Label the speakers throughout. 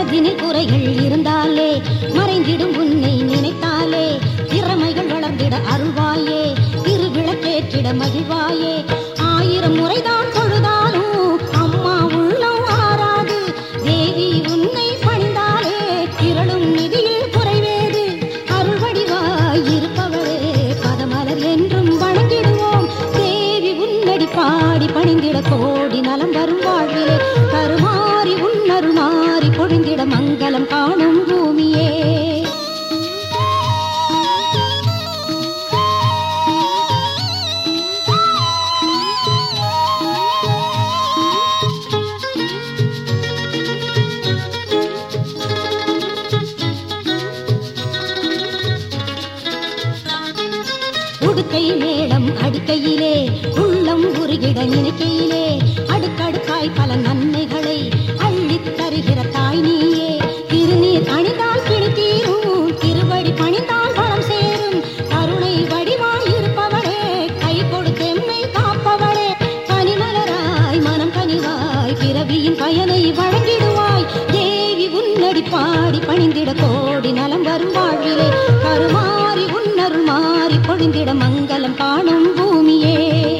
Speaker 1: மனதினில் குறைகள் இருந்தாலே மறைந்திடும் உன்னை நினைத்தாலே திறமைகள் வளர்ந்திட அருள்வாயே திருவிளக்கேற்றிட மகிழ்வாயே ஆயிரம் முறைதான் தொழுதாலும் அம்மா உள்ளம் ஆறாது தேவி உன்னை பணிந்தாலே திரளும் நிதியில் குறைவேது அருள் வடிவாய் இருப்பவரே பதமலர் என்றும் வணங்கிடுவோம் தேவி உன்னடி பாடி பணிந்திட கோடி நலம் வரும் வாழ்விலே கருமாறி உன்னருள் மாறி பொழிந்திட மங்களம் காணும் பூமியே உடுக்கை மேளம் அடிக்கையிலே உள்ளம் உருகிட நினைக்கையிலே அடுக்கடுக்காய் பல நன்மைகளை அள்ளித் தருகிற தாய் நீயே திருநீர் அணிந்தால் பிடித்தீரும் திருவடி பணிந்தால் பலம் சேரும் கருணை வடிவாய் இருப்பவளே கை கொடுத்தெம்மை காப்பவளே பனிமலராய் மனம் கனிவாய் பிறவியின் பயனை வழங்கிடுவாய் தேவி உன்னடி பாடி பணிந்திட கோடி நலம் வரும் வாழ்விலே கருமாறி உன்னருள் மாறி பொழிந்திட மங்களம் காணும் பூமியே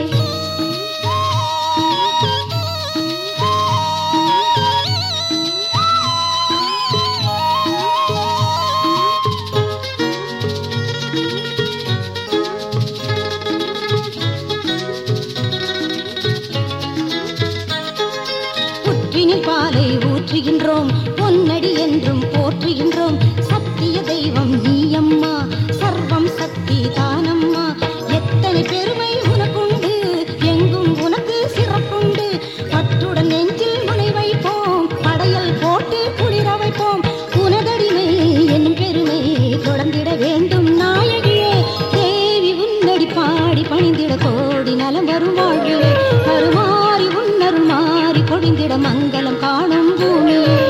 Speaker 1: புற்றினில் பாலை ஊற்றுகின்றோம் பொன்னடி என்றும் போற்றுகின்றோம் சத்திய தெய்வம் நீ அம்மா சர்வம் சக்தி தானம்மா எத்தனை பெருமை உனக்குண்டு எங்கும் உனக்கு சிறப்புண்டு பற்றுடன் நெஞ்சில் முனை வைப்போம் படையல் போட்டு குளிர வைப்போம் உனதடிமை என்னும் பெருமை தொடர்ந்திட வேண்டும் நாயகியே தேவி உன்னடி பாடி பணிந்திட கோடி நலம் வரும் வாழ்விலே கருமாறி உன்னருள் மாறி பொழிந்திட மங்களம் காணும் பூமியே